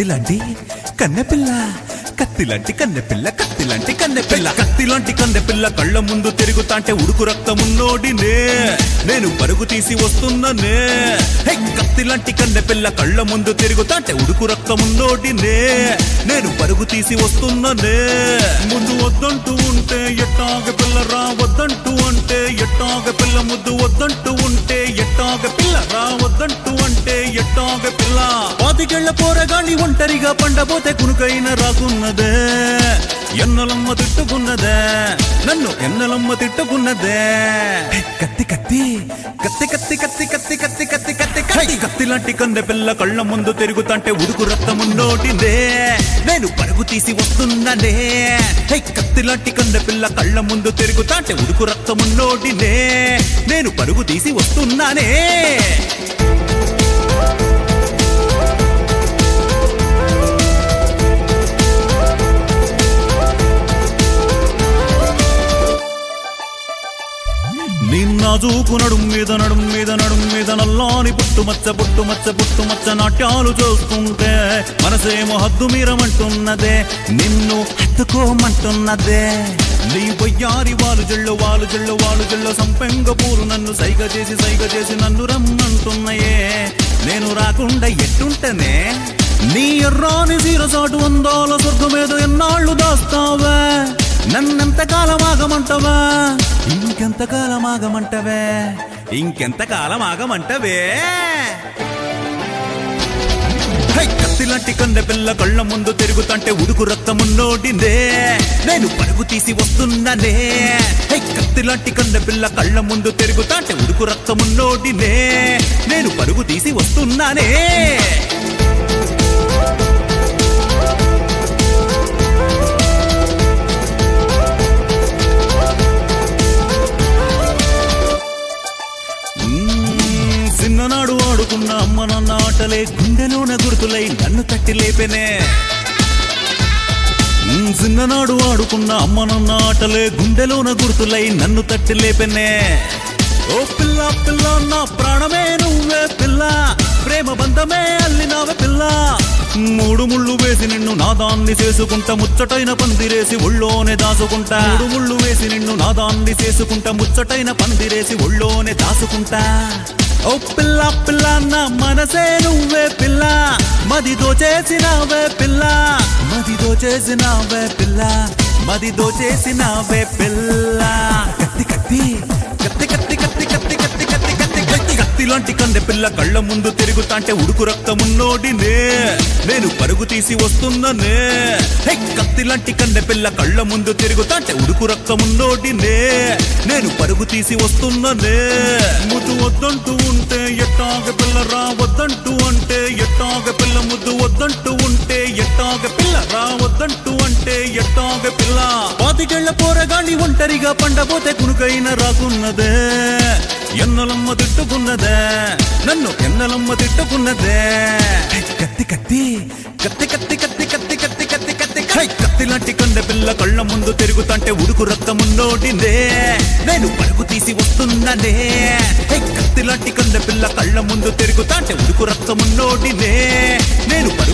కత్తిలాంటి కన్నెపిల్ల కత్తిలాంటి కన్నెపిల్ల కత్తిలాంటి కన్నెపిల్ల కత్తిలాంటి కన్నెపిల్ల కళ్ళ ముందు తిరుగుతాంటే ఉడుకు రక్తమున్నోడినే నేను పరుగు తీసి వస్తున్ననే హే కత్తిలాంటి కన్నెపిల్ల కళ్ళ ముందు తిరుగుతాంటే ఉడుకు రక్తమున్నోడినే నేను పరుగు తీసి వస్తున్ననే ముందు వద్దంటూ ఉంటే ఎట్టాగ పిల్ల రా వద్దంటూ అంటే ఎట్టాగ పిల్ల ముద్దు వద్దంటూ ఉంటే ఎట్టాగ పిల్ల రా వద్దంటూ అంటే ఎట్టాగ పిల్ల పాతికెళ్ళ పోరగాని ఒంటరిగా పండబోతే కునుకైన రాకున్నదే ఎన్నలమ్మ తిట్టుకున్నదే నన్ను ఎన్నలమ్మ తిట్టుకున్నదే కత్తి కత్తి కత్తి కత్తి కత్తి కత్తి కత్తి కత్తి కత్తి కత్తి కత్తి లాంటి కందె పిల్ల కళ్ళ ముందు తిరుగుతంటే ఉడుకు రక్తమున్నోటిదే నేను పరుగు తీసి వస్తున్నానే హే కత్తి లాంటి కందె పిల్ల కళ్ళ ముందు తిరుగుతాంటే ఉడుకు రక్తమున్నోటినే నేను పరుగు తీసి వస్తున్నానే నిన్న చూపు నడుం మీద నడుం మీద నడుం మీద నల్లాని పుట్టు మచ్చ పుట్టు మచ్చ పుట్టు మచ్చ నాట్యాలు చూస్తుంటే మనసేమో హద్దు మీరమంటున్నదే నిన్ను హత్తుకోమంటున్నదే నీ వయ్యారి వాలు జళ్ళు వాలు జళ్ళు వాలు జళ్ళు సంపెంగ పూలు నన్ను సైగ చేసి సైగ చేసి నన్ను రమ్మంటున్నాయే నేను రాకుండా ఎట్టుంటనే నీ ఎర్రాని సీరసాటు అందాల స్వర్గమేదో ఎన్నాళ్ళు దాస్తావే నన్నెంతకాలం ఆగమంటవా ఇంకెంతకాలం ఆగమంటవే ఇంకెంతకాలం ఆగమంటవే హై, కత్తిలాంటి కందె పిల్ల కళ్ళ ముందు తిరుగుతంటే ఉడుకు రక్తమున్నోడిందే నేను పరుగు తీసి వస్తున్నానే హై, కత్తిలాంటి కందె పిల్ల కళ్ళ ముందు తిరుగుతాంటే ఉడుకు రక్తమున్నోడినే నేను పరుగు తీసి వస్తున్నానే మ్మ్, చిన్ననాడు ఆడుకున్న అమ్మ నాన్న ఆటలే గుండెలోన గుర్తులై నన్ను తట్టి లేపెనే మ్మ్, చిన్ననాడు ఆడుకున్న అమ్మ నాన్న ఆటలే గుండెలోన గుర్తులై నన్ను తట్టి లేపెనే ఓ పిల్ల పిల్ల నా ప్రాణమే నువ్వే పిల్ల ప్రేమ బంధమే అల్లినావే పిల్ల మూడు ముళ్ళు వేసి నిన్ను నాదాన్ని చేసుకుంటా ముచ్చటైన పందిరేసి ఒళ్ళోనే దాసుకుంటా మూడు ముళ్ళు వేసి నిన్ను నాదాన్ని చేసుకుంటా ముచ్చటైన పందిరేసి ఒళ్ళోనే దాసుకుంటా ఓ పిల్ల పిల్ల నా మనసే నువ్వే పిల్ల మది దోచేసినావే పిల్ల మది దోచేసినావే పిల్ల మది దోచేసినావే పిల్ల కత్తి కత్తి కత్తి కత్తి కత్తి కత్తి కత్తి కత్తి కత్తి కత్తి కత్తి లాంటి కందె పిల్ల కళ్ళ ముందు తిరుగుతాంటే ఉడుకు రక్తమున్నోడినే నేను పరుగు తీసి వస్తున్ననే హే కత్తి లాంటి కందె పిల్ల కళ్ళ ముందు తిరుగుతాంటే ఉడుకు రక్తమున్నోడినే నేను పరుగు తీసి వస్తున్ననే ముద్దు వద్దంటూ ఉంటే ఎట్టాగ పిల్ల రా వద్దంటూ అంటే ఎట్టాగ పిల్ల ముద్దు వద్దంటూ ఉంటే ఎట్టాగ పిల్ల రా వద్దంటూ అంటే ఎట్టాగ పిల్ల పాతికెళ్ళ పోరగాని ఒంటరిగా పండబోతే కునుకైన రాకున్నదే ఎన్నలమ్మ తిట్టుకున్నదే నన్ను ఎన్నలమ్మ తిట్టుకున్నదే కత్తి కత్తి కత్తి కత్తి కత్తి కత్తి కత్తి కత్తి కత్తి హై, కత్తి లాంటి కందె పిల్ల కళ్ళ ముందు తిరుగుతంటే ఉడుకు రక్తమున్నోడినే నేను పరుగు తీసి వస్తున్నానే హై, కత్తి లాంటి కందె పిల్ల కళ్ళ ముందు తిరుగుతాంటే ఉడుకు రక్తమున్నోడినే నేను పరుగు